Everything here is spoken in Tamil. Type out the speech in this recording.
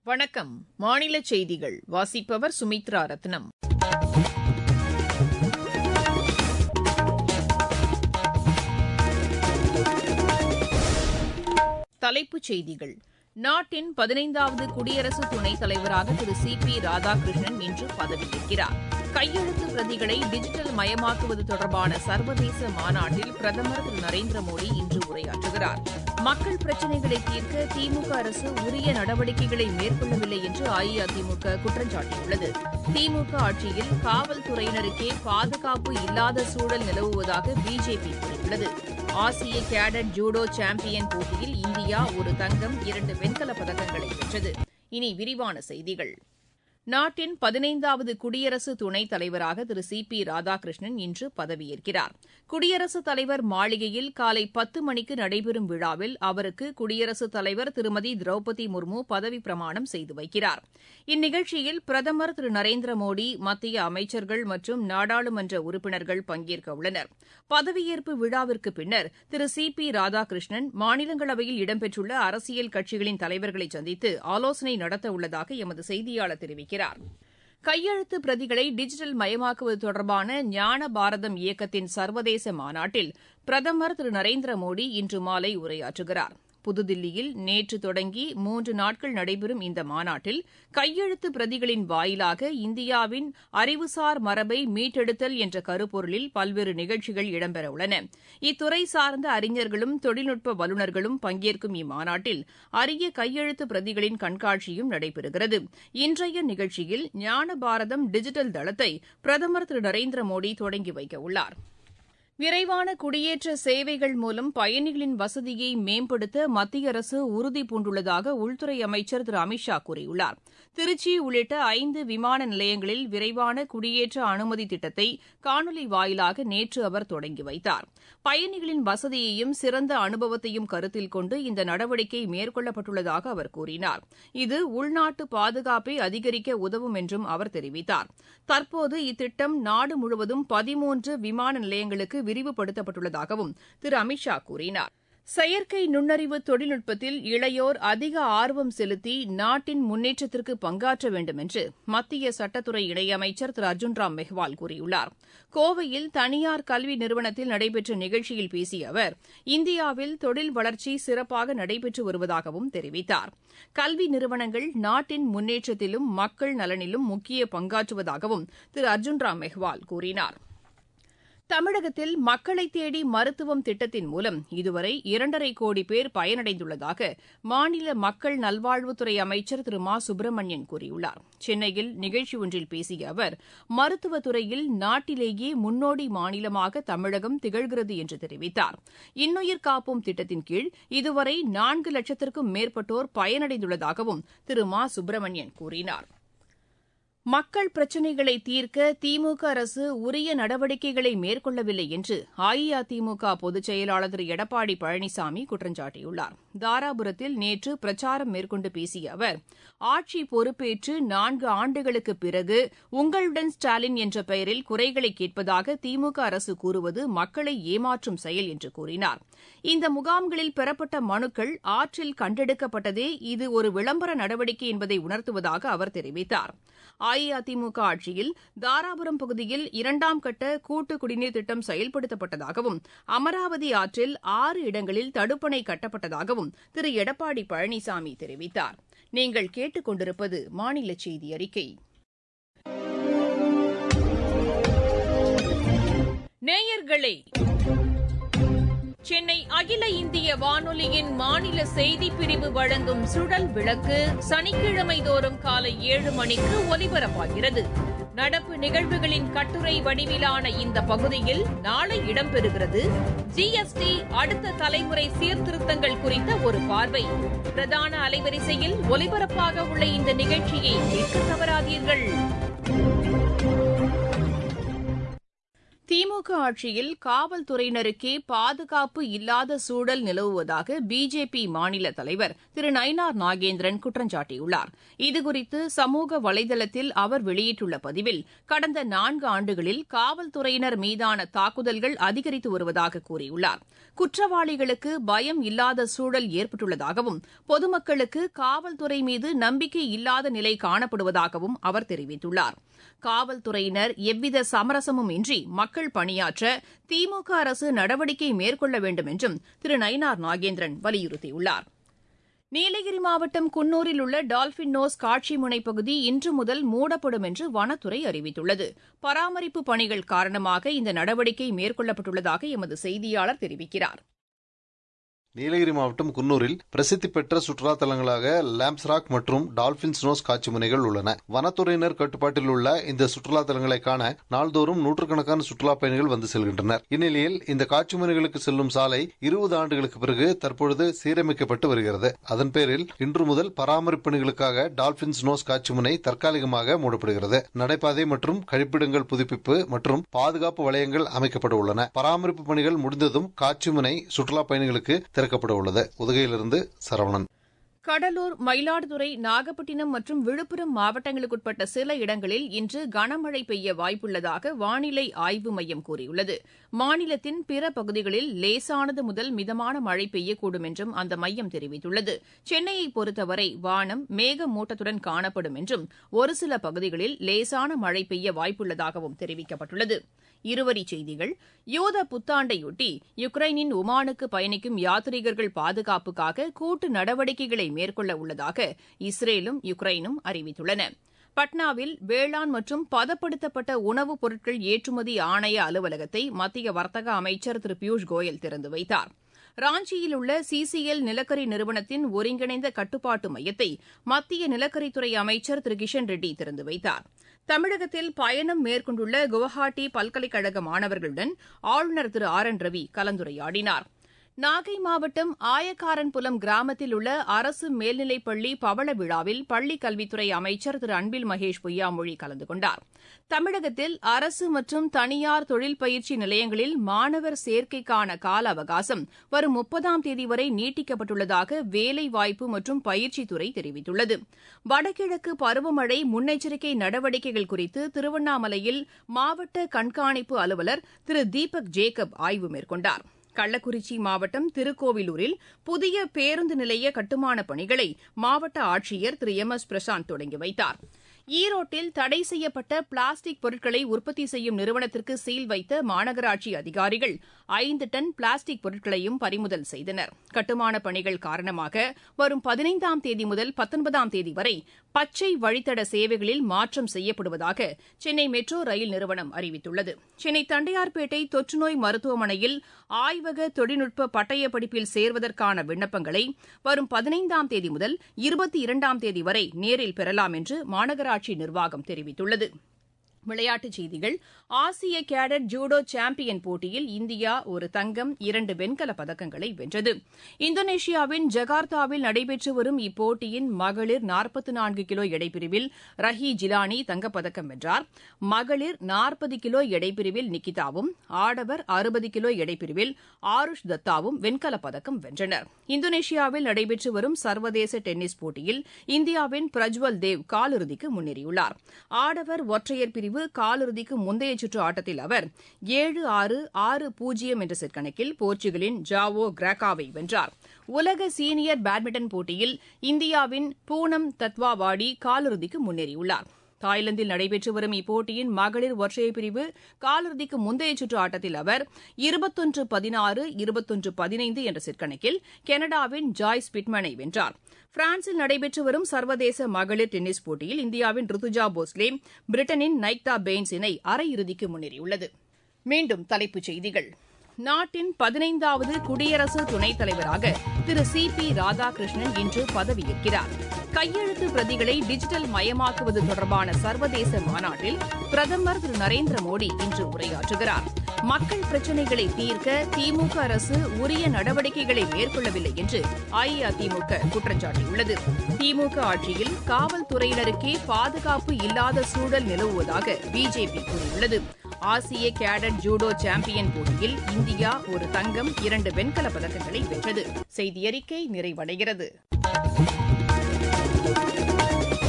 வணக்கம் மாநில செய்திகள் வாசிப்பவர் சுமித்ரா ரத்னம் தலைப்புச் செய்திகள் நாட்டின் பதினைந்தாவது குடியரசு துணைத் தலைவராக திரு சி பி ராதாகிருஷ்ணன் இன்று பதவியேற்கிறார் கையெழுத்து பிரதிகளை டிஜிட்டல் மயமாக்குவது தொடர்பான சர்வதேச மாநாட்டில் பிரதமர் திரு நரேந்திர மோடி இன்று உரையாற்றுகிறார் மக்கள் பிரச்சினைகளை தீர்க்க திமுக அரசு உரிய நடவடிக்கைகளை மேற்கொள்ளவில்லை என்று அஇஅதிமுக குற்றம் சாட்டியுள்ளது திமுக ஆட்சியில் காவல்துறையினருக்கே பாதுகாப்பு இல்லாத சூழல் நிலவுவதாக பிஜேபி கூறியுள்ளது ஆசிய கேடட் ஜூடோ சாம்பியன் போட்டியில் இந்தியா ஒரு தங்கம் இரண்டு வெண்கலப் பதக்கங்களை வென்றது இனி விரிவான செய்திகள் நாட்டின் பதினைந்தாவது குடியரசு துணைத் தலைவராக திரு சி பி ராதாகிருஷ்ணன் இன்று பதவியேற்கிறார் குடியரசுத் தலைவர் மாளிகையில் காலை பத்து மணிக்கு நடைபெறும் விழாவில் அவருக்கு குடியரசுத் தலைவர் திருமதி திரௌபதி முர்மு பதவிப் பிரமாணம் செய்து வைக்கிறார் இந்நிகழ்ச்சியில் பிரதமர் திரு நரேந்திர மோடி மத்திய அமைச்சர்கள் மற்றும் நாடாளுமன்ற உறுப்பினர்கள் பங்கேற்க உள்ளனர் பதவியேற்பு விழாவிற்கு பின்னர் திரு சி பி ராதாகிருஷ்ணன் மாநிலங்களவையில் இடம்பெற்றுள்ள அரசியல் கட்சிகளின் தலைவர்களை சந்தித்து ஆலோசனை நடத்த உள்ளதாக எமது செய்தியாளர் தெரிவிக்கிறார் கையெழுத்து பிரதிகளை டிஜிட்டல் மயமாக்குவது தொடர்பான ஞான பாரதம் இயக்கத்தின் சர்வதேச மாநாட்டில் பிரதமர் திரு நரேந்திர மோடி இன்று மாலை உரையாற்றுகிறார் புதுதில்லியில் நேற்று தொடங்கி மூன்று நாட்கள் நடைபெறும் இந்த மாநாட்டில் கையெழுத்து பிரதிகளின் வாயிலாக இந்தியாவின் அறிவுசார் மரபை மீட்டெடுத்தல் என்ற கருப்பொருளில் பல்வேறு நிகழ்ச்சிகள் இடம்பெறவுள்ளன இத்துறை சார்ந்த அறிஞர்களும் தொழில்நுட்ப வல்லுநர்களும் பங்கேற்கும் இம்மாநாட்டில் அரிய கையெழுத்து பிரதிகளின் கண்காட்சியும் நடைபெறுகிறது இன்றைய நிகழ்ச்சியில் ஞான பாரதம் டிஜிட்டல் தளத்தை பிரதமர் திரு நரேந்திர மோடி தொடங்கி வைக்கவுள்ளார் விரைவான குடியேற்ற சேவைகள் மூலம் பயணிகளின் வசதியை மேம்படுத்த மத்திய அரசு உறுதி பூண்டுள்ளதாக உள்துறை அமைச்சர் திரு அமித் ஷா கூறியுள்ளார் திருச்சி உள்ளிட்ட ஐந்து விமான நிலையங்களில் விரைவான குடியேற்ற அனுமதி திட்டத்தை காணொலி வாயிலாக நேற்று அவர் தொடங்கி வைத்தார் பயணிகளின் வசதியையும் சிறந்த அனுபவத்தையும் கருத்தில் கொண்டு இந்த நடவடிக்கை மேற்கொள்ளப்பட்டுள்ளதாக அவர் கூறினார் இது உள்நாட்டு பாதுகாப்பை அதிகரிக்க உதவும் என்றும் அவர் தெரிவித்தார் தற்போது இத்திட்டம் நாடு முழுவதும் பதிமூன்று விமான நிலையங்களுக்கு விரிவுபடுத்தப்பட்டுள்ளதாகவும் திரு அமித் ஷா கூறினார் செயற்கை நுண்ணறிவு தொழில்நுட்பத்தில் இளையோர் அதிக ஆர்வம் செலுத்தி நாட்டின் முன்னேற்றத்திற்கு பங்காற்ற வேண்டும் என்று மத்திய சட்டத்துறை இணையமைச்சர் திரு அர்ஜுன் ராம் மெஹ்வால் கூறியுள்ளார் கோவையில் தனியார் கல்வி நிறுவனத்தில் நடைபெற்ற நிகழ்ச்சியில் பேசிய அவர் இந்தியாவில் தொழில் வளர்ச்சி சிறப்பாக நடைபெற்று வருவதாகவும் தெரிவித்தார் கல்வி நிறுவனங்கள் நாட்டின் முன்னேற்றத்திலும் மக்கள் நலனிலும் முக்கிய பங்காற்றுவதாகவும் திரு அர்ஜுன் ராம் மெஹ்வால் கூறினார் தமிழகத்தில் மக்களை தேடி மருத்துவம் திட்டத்தின் மூலம் இதுவரை இரண்டரை கோடி பேர் பயனடைந்துள்ளதாக மாநில மக்கள் நல்வாழ்வுத்துறை அமைச்சர் திரு மா சுப்பிரமணியன் கூறியுள்ளார் சென்னையில் நிகழ்ச்சி ஒன்றில் பேசிய அவர் மருத்துவத்துறையில் நாட்டிலேயே முன்னோடி மாநிலமாக தமிழகம் திகழ்கிறது என்று தெரிவித்தார் இன்னுயிர் காப்போம் திட்டத்தின் கீழ் இதுவரை நான்கு லட்சத்திற்கும் மேற்பட்டோர் பயனடைந்துள்ளதாகவும் திரு மா சுப்பிரமணியன் கூறினார் மக்கள் பிரச்சினைகளை தீர்க்க திமுக அரசு உரிய நடவடிக்கைகளை மேற்கொள்ளவில்லை என்று அஇஅதிமுக பொதுச் செயலாளர் திரு எடப்பாடி பழனிசாமி குற்றம் சாட்டியுள்ளார் தாராபுரத்தில் நேற்று பிரச்சாரம் மேற்கொண்டு பேசிய அவர் ஆட்சி பொறுப்பேற்று நான்கு ஆண்டுகளுக்கு பிறகு உங்களுடன் ஸ்டாலின் என்ற பெயரில் குறைகளை கேட்பதாக திமுக அரசு கூறுவது மக்களை ஏமாற்றும் செயல் என்று கூறினார் இந்த முகாம்களில் பெறப்பட்ட மனுக்கள் ஆற்றில் கண்டெடுக்கப்பட்டதே இது ஒரு விளம்பர நடவடிக்கை என்பதை உணர்த்துவதாக அவர் தெரிவித்தார் அஇஅதிமுக ஆட்சியில் தாராபுரம் பகுதியில் இரண்டாம் கட்ட கூட்டு குடிநீர் திட்டம் செயல்படுத்தப்பட்டதாகவும் அமராவதி ஆற்றில் ஆறு இடங்களில் தடுப்பணை கட்டப்பட்டதாகவும் திரு எடப்பாடி பழனிசாமி தெரிவித்தார் நீங்கள் கேட்டுக் கொண்டிருப்பது மாநில செய்தி அறிக்கை நேயர்களே சென்னை அகில இந்திய வானொலியின் மாநில செய்திப் பிரிவு வழங்கும் சுழல் விளக்கு சனிக்கிழமை தோறும் காலை ஏழு மணிக்கு ஒலிபரப்பாகிறது நடப்பு நிகழ்வுகளின் கட்டுரை வடிவிலான இந்த பகுதியில் நாளை இடம்பெறுகிறது ஜிஎஸ்டி அடுத்த தலைமுறை சீர்திருத்தங்கள் குறித்த ஒரு பார்வை பிரதான அலைவரிசையில் ஒலிபரப்பாக உள்ள இந்த நிகழ்ச்சியை கேட்க தவறாதீர்கள் திமுக ஆட்சியில் காவல்துறையினருக்கே பாதுகாப்பு இல்லாத சூழல் நிலவுவதாக பிஜேபி மாநில தலைவர் திரு நயினார் நாகேந்திரன் குற்றம் சாட்டியுள்ளார் இதுகுறித்து சமூக வலைதளத்தில் அவர் வெளியிட்டுள்ள பதிவில் கடந்த நான்கு ஆண்டுகளில் காவல்துறையினர் மீதான தாக்குதல்கள் அதிகரித்து வருவதாக கூறியுள்ளார் குற்றவாளிகளுக்கு பயம் இல்லாத சூழல் ஏற்பட்டுள்ளதாகவும் பொதுமக்களுக்கு காவல்துறை மீது நம்பிக்கை இல்லாத நிலை காணப்படுவதாகவும் அவர் தெரிவித்துள்ளார் காவல்துறையினர் எவ்வித சமரசமும் இன்றி மக்கள் பணியாற்ற திமுக அரசு நடவடிக்கை மேற்கொள்ள வேண்டும் என்றும் திரு நயினார் நாகேந்திரன் வலியுறுத்தியுள்ளார் நீலகிரி மாவட்டம் குன்னூரில் உள்ள டால்பின் நோஸ் காட்சி முனை பகுதி இன்று முதல் மூடப்படும் என்று வனத்துறை அறிவித்துள்ளது பராமரிப்பு பணிகள் காரணமாக இந்த நடவடிக்கை மேற்கொள்ளப்பட்டுள்ளதாக எமது செய்தியாளர் தெரிவிக்கிறார் நீலகிரி மாவட்டம் குன்னூரில் பிரசித்தி பெற்ற சுற்றுலா தலங்களாக லாம்ஸ்ராக் மற்றும் டால்பின் ஸ்னோஸ் காட்சி முனைகள் உள்ளன வனத்துறையினர் கட்டுப்பாட்டில் உள்ள இந்த சுற்றுலா தலங்களை காண நாள்தோறும் நூற்றுக்கணக்கான சுற்றுலா பயணிகள் வந்து செல்கின்றனர் இந்நிலையில் இந்த காட்சி முனைகளுக்கு செல்லும் சாலை இருபது ஆண்டுகளுக்கு பிறகு தற்பொழுது சீரமைக்கப்பட்டு வருகிறது அதன் பேரில் இன்று முதல் பராமரிப்பு பணிகளுக்காக டால்பின் ஸ்னோஸ் காட்சி முனை தற்காலிகமாக மூடப்படுகிறது நடைபாதை மற்றும் கழிப்பிடங்கள் புதுப்பிப்பு மற்றும் பாதுகாப்பு வளையங்கள் அமைக்கப்பட உள்ளன பராமரிப்பு பணிகள் முடிந்ததும் காட்சி முனை சுற்றுலா பயணிகளுக்கு திறக்கப்பட உள்ளது உதகையிலிருந்து சரவணன் கடலூர் மயிலாடுதுறை நாகப்பட்டினம் மற்றும் விழுப்புரம் மாவட்டங்களுக்குட்பட்ட சில இடங்களில் இன்று கனமழை பெய்ய வாய்ப்புள்ளதாக வானிலை ஆய்வு மையம் கூறியுள்ளது மாநிலத்தின் பிற பகுதிகளில் லேசானது முதல் மிதமான மழை பெய்யக்கூடும் என்றும் அந்த மையம் தெரிவித்துள்ளது சென்னையை பொறுத்தவரை வானம் மேகமூட்டத்துடன் காணப்படும் என்றும் ஒரு சில பகுதிகளில் லேசான மழை பெய்ய வாய்ப்புள்ளதாகவும் தெரிவிக்கப்பட்டுள்ளது இருவரிச் செய்திகள் யூத புத்தாண்டையொட்டி யுக்ரைனின் ஒமானுக்கு பயணிக்கும் யாத்ரீகர்கள் பாதுகாப்புக்காக கூட்டு நடவடிக்கைகளை மேற்கொள்ள உள்ளதாக இஸ்ரேலும் யுக்ரைனும் அறிவித்துள்ளன பட்னாவில் வேளாண் மற்றும் பதப்படுத்தப்பட்ட உணவுப் பொருட்கள் ஏற்றுமதி ஆணைய அலுவலகத்தை மத்திய வர்த்தக அமைச்சர் திரு பியூஷ் கோயல் திறந்து வைத்தார் ராஞ்சியில் உள்ள சிசிஎல் நிலக்கரி நிறுவனத்தின் ஒருங்கிணைந்த கட்டுப்பாட்டு மையத்தை மத்திய நிலக்கரித்துறை அமைச்சர் திரு கிஷன் ரெட்டி திறந்து வைத்தார் தமிழகத்தில் பயணம் மேற்கொண்டுள்ள குவஹாட்டி பல்கலைக்கழக மாணவர்களுடன் ஆளுநர் திரு ஆர் என் ரவி கலந்துரையாடினார் நாகை மாவட்டம் ஆயக்காரன்புலம் கிராமத்தில் உள்ள அரசு மேல்நிலைப்பள்ளி பவள விழாவில் பள்ளிக் கல்வித்துறை அமைச்சர் திரு அன்பில் மகேஷ் பொய்யாமொழி கலந்து கொண்டார் தமிழகத்தில் அரசு மற்றும் தனியார் தொழில் பயிற்சி நிலையங்களில் மாணவர் சேர்க்கைக்கான கால அவகாசம் வரும் முப்பதாம் தேதி வரை நீட்டிக்கப்பட்டுள்ளதாக வேலைவாய்ப்பு மற்றும் பயிற்சித்துறை தெரிவித்துள்ளது வடகிழக்கு பருவமழை முன்னெச்சரிக்கை நடவடிக்கைகள் குறித்து திருவண்ணாமலையில் மாவட்ட கண்காணிப்பு அலுவலர் திரு தீபக் ஜேக்கப் ஆய்வு மேற்கொண்டார் கள்ளக்குறிச்சி மாவட்டம் திருக்கோவிலூரில் புதிய பேருந்து நிலைய கட்டுமானப் பணிகளை மாவட்ட ஆட்சியர் திரு எம் எஸ் பிரசாந்த் தொடங்கி வைத்தார் ஈரோட்டில் தடை செய்யப்பட்ட பிளாஸ்டிக் பொருட்களை உற்பத்தி செய்யும் நிறுவனத்திற்கு சீல் வைத்த மாநகராட்சி அதிகாரிகள் ஐந்து டன் பிளாஸ்டிக் பொருட்களையும் பறிமுதல் செய்தனர் கட்டுமானப் பணிகள் காரணமாக வரும் பதினைந்தாம் தேதி முதல் பத்தொன்பதாம் தேதி வரை பச்சை வழித்தட சேவைகளில் மாற்றம் செய்யப்படுவதாக சென்னை மெட்ரோ ரயில் நிறுவனம் அறிவித்துள்ளது சென்னை தண்டையார்பேட்டை தொற்றுநோய் மருத்துவமனையில் ஆய்வக தொழில்நுட்ப பட்டய படிப்பில் சேர்வதற்கான விண்ணப்பங்களை வரும் பதினைந்தாம் தேதி முதல் இருபத்தி இரண்டாம் தேதி வரை நேரில் பெறலாம் என்று மாநகராட்சி நிர்வாகம் தெரிவித்துள்ளது விளையாட்டுச் செய்திகள் ஆசிய கேடட் ஜூடோ சாம்பியன் போட்டியில் இந்தியா ஒரு தங்கம் இரண்டு வெண்கலப் பதக்கங்களை வென்றது இந்தோனேஷியாவின் ஜகார்த்தாவில் நடைபெற்று வரும் இப்போட்டியின் மகளிர் நாற்பத்து நான்கு கிலோ எடைப்பிரிவில் ரஹி ஜிலானி தங்கப்பதக்கம் வென்றார் மகளிர் நாற்பது கிலோ எடைப்பிரிவில் நிக்கிதாவும் ஆடவர் அறுபது கிலோ எடைப்பிரிவில் ஆருஷ் தத்தாவும் வெண்கலப் பதக்கம் வென்றனர் இந்தோனேஷியாவில் நடைபெற்று வரும் சர்வதேச டென்னிஸ் போட்டியில் இந்தியாவின் பிரஜ்வல் தேவ் காலிறுதிக்கு முன்னேறியுள்ளார் ஆடவர் ஒற்றையர் பிரிவு காலிறுதிக்கு முந்தைய சுற்று ஆட்டத்தில் அவர் ஏழு ஆறு ஆறு பூஜ்ஜியம் என்ற செட் கணக்கில் போர்ச்சுகலின் ஜாவோ கிராக்காவை வென்றார் உலக சீனியர் பேட்மிண்டன் போட்டியில் இந்தியாவின் பூனம் தத்வாவாடி காலிறுதிக்கு முன்னேறியுள்ளார் தாய்லாந்தில் நடைபெற்று வரும் இப்போட்டியின் மகளிர் ஒற்றையர் பிரிவு காலிறுதிக்கு முந்தைய சுற்று ஆட்டத்தில் அவர் இருபத்தொன்று பதினாறு இருபத்தொன்று பதினைந்து என்ற செட் கணக்கில் கனடாவின் ஜாய்ஸ் பிட்மனை வென்றார் பிரான்சில் நடைபெற்று வரும் சர்வதேச மகளிர் டென்னிஸ் போட்டியில் இந்தியாவின் ருத்துஜா போஸ்லே பிரிட்டனின் நைக்தா பெயின்ஸ் இணை அரையிறுதிக்கு முன்னேறியுள்ளது மீண்டும் தலைப்புச் செய்திகள் நாட்டின் பதினைந்தாவது குடியரசு துணைத் தலைவராக திரு சி பி ராதாகிருஷ்ணன் இன்று பதவியேற்கிறார் கையெழுத்து பிரதிகளை டிஜிட்டல் மயமாக்குவது தொடர்பான சர்வதேச மாநாட்டில் பிரதமர் திரு நரேந்திர மோடி இன்று உரையாற்றுகிறார் மக்கள் பிரச்சினைகளை தீர்க்க திமுக அரசு உரிய நடவடிக்கைகளை மேற்கொள்ளவில்லை என்று அஇஅதிமுக குற்றம் சாட்டியுள்ளது திமுக ஆட்சியில் காவல்துறையினருக்கே பாதுகாப்பு இல்லாத சூழல் நிலவுவதாக பிஜேபி கூறியுள்ளது ஆசிய கேடட் ஜூடோ சாம்பியன் போட்டியில் இந்தியா ஒரு தங்கம் இரண்டு வெண்கலப் பதக்கங்களை வென்றது செய்தி அறிக்கை நிறைவடைகிறது